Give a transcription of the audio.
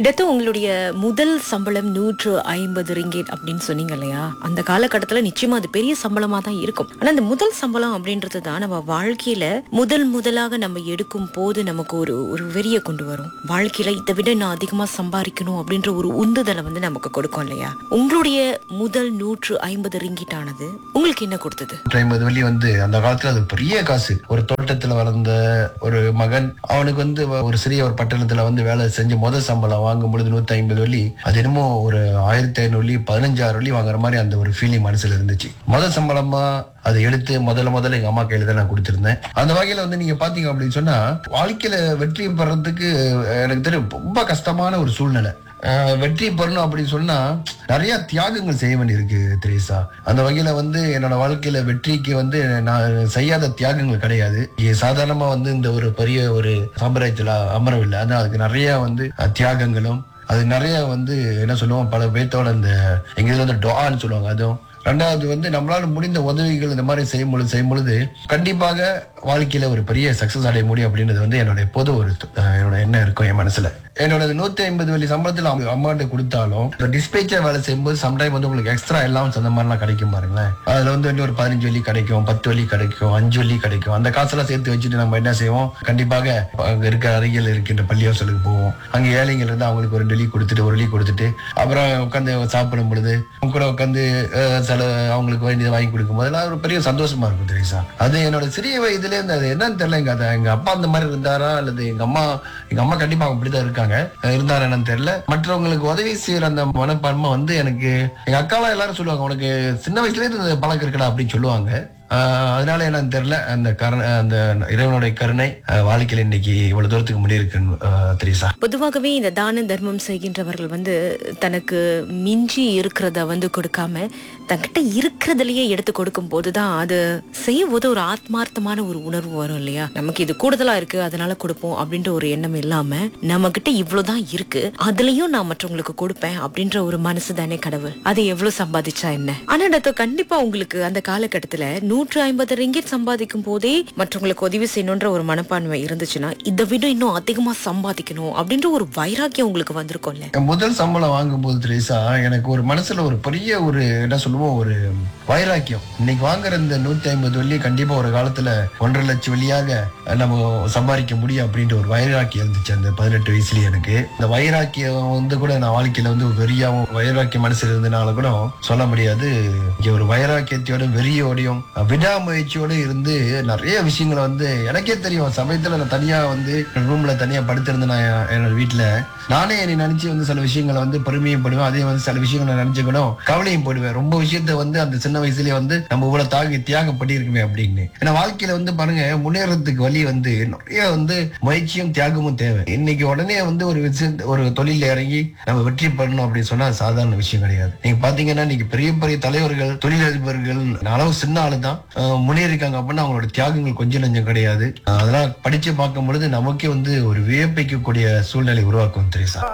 death உங்களுடைய முதல் சம்பளம் நூற்று ஐம்பது ரிங்கேட் அப்படின்னு சொன்னீங்க இல்லையா அந்த காலகட்டத்துல நிச்சயமா அது பெரிய சம்பளமா தான் இருக்கும் ஆனா அந்த முதல் சம்பளம் அப்படின்றது தான் நம்ம வாழ்க்கையில முதல் முதலாக நம்ம எடுக்கும் போது நமக்கு ஒரு ஒரு வெறிய கொண்டு வரும் வாழ்க்கையில இதை விட நான் அதிகமா சம்பாதிக்கணும் அப்படின்ற ஒரு உந்துதலை வந்து நமக்கு கொடுக்கும் இல்லையா உங்களுடைய முதல் நூற்று ஐம்பது ரிங்கிட் ஆனது உங்களுக்கு என்ன கொடுத்தது ஐம்பது வள்ளி வந்து அந்த காலத்துல அது பெரிய காசு ஒரு தோட்டத்துல வளர்ந்த ஒரு மகன் அவனுக்கு வந்து ஒரு சிறிய ஒரு பட்டணத்துல வந்து வேலை செஞ்சு முதல் சம்பளம் வாங்கும் பொழுது நூத்தி ஐம்பது வள்ளி அது என்னமோ ஒரு ஆயிரத்தி ஐநூறு வள்ளி பதினஞ்சாயிரம் வள்ளி வாங்குற மாதிரி அந்த ஒரு ஃபீலிங் மனசுல இருந்துச்சு முதல் சம்பளமா அதை எடுத்து முதல்ல முதல்ல எங்க அம்மா கையில தான் நான் கொடுத்திருந்தேன் அந்த வகையில வந்து நீங்க பாத்தீங்க அப்படின்னு சொன்னா வாழ்க்கையில வெற்றி பெறறதுக்கு எனக்கு தெரியும் ரொம்ப கஷ்டமான ஒரு சூழ்நிலை அஹ் வெற்றி பெறணும் அப்படின்னு சொன்னா நிறைய தியாகங்கள் செய்ய வேண்டியிருக்கு திரேசா அந்த வகையில வந்து என்னோட வாழ்க்கையில வெற்றிக்கு வந்து நான் செய்யாத தியாகங்கள் கிடையாது இங்க சாதாரணமா வந்து இந்த ஒரு பெரிய ஒரு சாம்ராஜ்யத்துல அமரவில்லை அதான் அதுக்கு நிறைய வந்து அஹ், தியாகங்களும் அது நிறைய வந்து என்ன சொல்லுவோம் பல பேர்த்தோட இந்த எங்க இதுல வந்து டொஆன்னு சொல்லுவாங்க அதுவும் ரெண்டாவது வந்து நம்மளால முடிந்த உதவிகள் இந்த மாதிரி செய்யும் பொழுது செய்யும் பொழுது கண்டிப்பாக வாழ்க்கையில ஒரு பெரிய சக்சஸ் அடைய முடியும் அப்படின்றது வந்து என்னோட எப்போதும் ஒரு அஹ், என்னோட எண்ணம் இருக்கும் என் மனசுல என்னோட நூத்தி ஐம்பது வழி சம்பளத்துல அவங்க அம்மாட்ட கொடுத்தாலும் டிஸ்பேச்சர் வேலை செய்யும்போது சம்டைம் வந்து உங்களுக்கு எக்ஸ்ட்ரா எல்லாம் அந்த மாதிரிலாம் கிடைக்கும் பாருங்களேன் அதுல வந்து இன்னும் ஒரு பதினஞ்சு வழி கிடைக்கும் பத்து வழி கிடைக்கும் அஞ்சு வழி கிடைக்கும் அந்த காசெல்லாம் சேர்த்து வச்சுட்டு நம்ம என்ன செய்வோம் கண்டிப்பாக அங்க இருக்க அருகில் இருக்கின்ற பள்ளிவாசலுக்கு போவோம் அங்க ஏழைகள் இருந்து அவங்களுக்கு ஒரு ரெண்டு வழி கொடுத்துட்டு ஒரு வழி கொடுத்துட்டு அப்புறம் உட்காந்து சாப்பிடும் பொழுது அவங்க கூட உட்காந்து சில அவங்களுக்கு வேண்டியதை வாங்கி கொடுக்கும் போதெல்லாம் ஒரு பெரிய சந்தோஷமா இருக்கும் தெரியுசா அது என்னோட சிறிய வயதுல இருந்து அது என்னன்னு தெரியல எங்க அதை எங்க அப்பா அந்த மாதிரி இருந்தாரா அல்லது எங்க அம்மா எங்க அம்மா கண்டிப்பா அவங்க அப்படிதான் இருக்காங்க அஹ் இருந்தாரா என்னன்னு தெரியல மற்றவங்களுக்கு உதவி செய்யற அந்த மனப்பான்மை வந்து எனக்கு எங்க அக்காலாம் எல்லாரும் சொல்லுவாங்க உனக்கு சின்ன வயசுல இருந்து இந்த பழக்கம் இருக்கடா அப்படின்னு சொல்லுவாங்க ஆஹ் அதனால என்னன்னு தெரியல அந்த கருணை அந்த இறைவனுடைய கருணை ஆஹ் வாழ்க்கையில இன்னைக்கு இவ்வளவு தூரத்துக்கு முடியிருக்குன்னு ஆஹ் தெரியுசா பொதுவாகவே இந்த தான தர்மம் செய்கின்றவர்கள் வந்து தனக்கு மிஞ்சி இருக்கிறத வந்து கொடுக்காம தன்கிட்ட இருக்கிறதுலயே எடுத்து கொடுக்கும் போதுதான் அது செய்யும் போது ஒரு ஆத்மார்த்தமான ஒரு உணர்வு வரும் இல்லையா நமக்கு இது கூடுதலா இருக்கு அதனால கொடுப்போம் அப்படின்ற ஒரு எண்ணம் இல்லாம நம்ம கிட்ட இவ்வளவுதான் இருக்கு அதுலயும் நான் மற்றவங்களுக்கு கொடுப்பேன் அப்படின்ற ஒரு மனசு தானே கடவுள் அது எவ்வளவு சம்பாதிச்சா என்ன ஆனா டாக்டர் கண்டிப்பா உங்களுக்கு அந்த காலகட்டத்துல நூற்று ஐம்பது ரிங்கிட் சம்பாதிக்கும் போதே மற்றவங்களுக்கு உதவி செய்யணுன்ற ஒரு மனப்பான்மை இருந்துச்சுன்னா இதை விட இன்னும் அதிகமா சம்பாதிக்கணும் அப்படின்ற ஒரு வைராக்கியம் உங்களுக்கு வந்திருக்கும்ல என் முதல் சம்பளம் வாங்கும்போது திரேசா எனக்கு ஒரு மனசுல ஒரு பெரிய ஒரு என்ன சொல்லுவோம் ஒரு வைராக்கியம் இன்னைக்கு வாங்குற இந்த நூத்தி ஐம்பது வெள்ளி கண்டிப்பா ஒரு காலத்துல ஒன்றரை லட்சம் வெள்ளியாக நம்ம சம்பாதிக்க முடியும் அப்படின்ற ஒரு வைராக்கியம் இருந்துச்சு அந்த பதினெட்டு வயசுலயே எனக்கு இந்த வைராக்கியம் வந்து கூட நான் வாழ்க்கையில வந்து வெறியாவும் வைராக்கியம் மனசுல இருந்தனால கூட சொல்ல முடியாது இங்க ஒரு வைராக்கியத்தோட வெறியோடையும் விடாமுயற்சியோட இருந்து நிறைய விஷயங்களை வந்து எனக்கே தெரியும் சமயத்துல நான் தனியா வந்து ரூம்ல தனியா படுத்திருந்தேன் நான் என்- என்னோட வீட்டுல நானே என்னை நினைச்சு வந்து சில விஷயங்களை வந்து பெருமையும் படுவேன் அதே வந்து சில விஷயங்களை நினைச்சுக்கணும் கவலையும் படுவேன் ரொம்ப விஷயத்த வந்து அந்த சின்ன வயசுலயே வந்து நம்ம இவ்வளவு தாகி தியாகம் பண்ணியிருக்குமே அப்படின்னு ஏன்னா வாழ்க்கையில வந்து பாருங்க முன்னேறதுக்கு வழி வந்து நிறைய வந்து முயற்சியும் தியாகமும் தேவை இன்னைக்கு உடனே வந்து ஒரு விஷயம் ஒரு தொழில இறங்கி நம்ம வெற்றி பண்ணணும் அப்படின்னு சொன்னா அது சாதாரண விஷயம் கிடையாது நீங்க பாத்தீங்கன்னா இன்னைக்கு பெரிய பெரிய தலைவர்கள் தொழிலதிபர்கள் அளவு சின்ன ஆளு தான் முன்னேறிருக்காங்க அப்படின்னா அவங்களோட தியாகங்கள் கொஞ்சம் நஞ்சம் கிடையாது அஹ் அதெல்லாம் படிச்சு பார்க்கும் பொழுது நமக்கே வந்து ஒரு வியப்பிக்கக்கூடிய சூழ்நிலை உருவாக்கும் தெரியுசா